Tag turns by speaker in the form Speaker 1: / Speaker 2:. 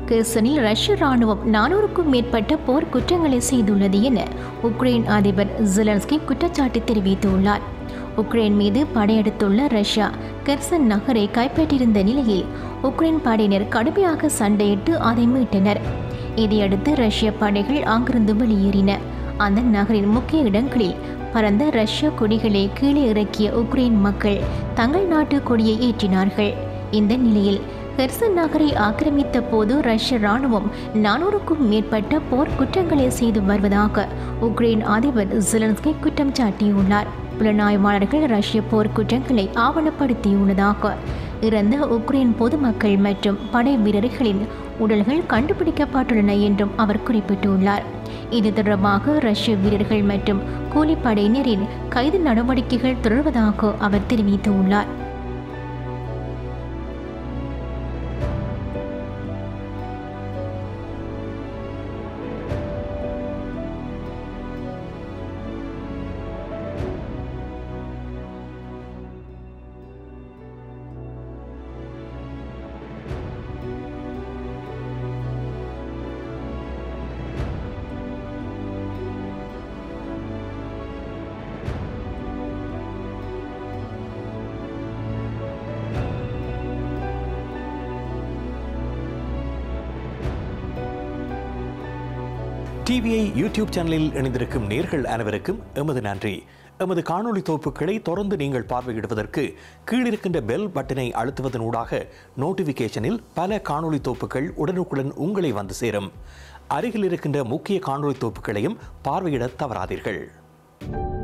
Speaker 1: கெர்சனில் ரஷ்ய ராணுவம் நானூறுக்கும் மேற்பட்ட போர் குற்றங்களை செய்துள்ளது என உக்ரைன் அதிபர் ஜெலன்ஸ்கி குற்றச்சாட்டு தெரிவித்துள்ளார் உக்ரைன் மீது படையெடுத்துள்ள ரஷ்யா கெர்சன் நகரை கைப்பற்றியிருந்த நிலையில் உக்ரைன் படையினர் கடுமையாக சண்டையிட்டு அதை மீட்டனர் இதையடுத்து ரஷ்ய படைகள் அங்கிருந்து வெளியேறின அந்த நகரின் முக்கிய இடங்களில் பரந்த ரஷ்ய கொடிகளை கீழே இறக்கிய உக்ரைன் மக்கள் தங்கள் நாட்டு கொடியை ஏற்றினார்கள் இந்த நிலையில் ஹெர்சன் நகரை ஆக்கிரமித்த போது ரஷ்ய ராணுவம் நானூறுக்கும் மேற்பட்ட போர் குற்றங்களை செய்து வருவதாக உக்ரைன் அதிபர் ஜெலன்ஸ்கி குற்றம் சாட்டியுள்ளார் புலனாய்வாளர்கள் ரஷ்ய போர் குற்றங்களை ஆவணப்படுத்தியுள்ளதாக இறந்த உக்ரைன் பொதுமக்கள் மற்றும் படை வீரர்களின் உடல்கள் கண்டுபிடிக்கப்பட்டுள்ளன என்றும் அவர் குறிப்பிட்டுள்ளார் இது தொடர்பாக ரஷ்ய வீரர்கள் மற்றும் கூலிப்படையினரின் கைது நடவடிக்கைகள் தொடர்வதாக அவர் தெரிவித்துள்ளார்
Speaker 2: டிவிஐ யூடியூப் சேனலில் இணைந்திருக்கும் நேர்கள் அனைவருக்கும் எமது நன்றி எமது காணொளி தொகுப்புகளை தொடர்ந்து நீங்கள் பார்வையிடுவதற்கு கீழிருக்கின்ற பெல் பட்டனை அழுத்துவதன் ஊடாக நோட்டிஃபிகேஷனில் பல காணொளி தொகுப்புகள் உடனுக்குடன் உங்களை வந்து சேரும் அருகில் இருக்கின்ற முக்கிய காணொளி தொகுப்புகளையும் பார்வையிட தவறாதீர்கள்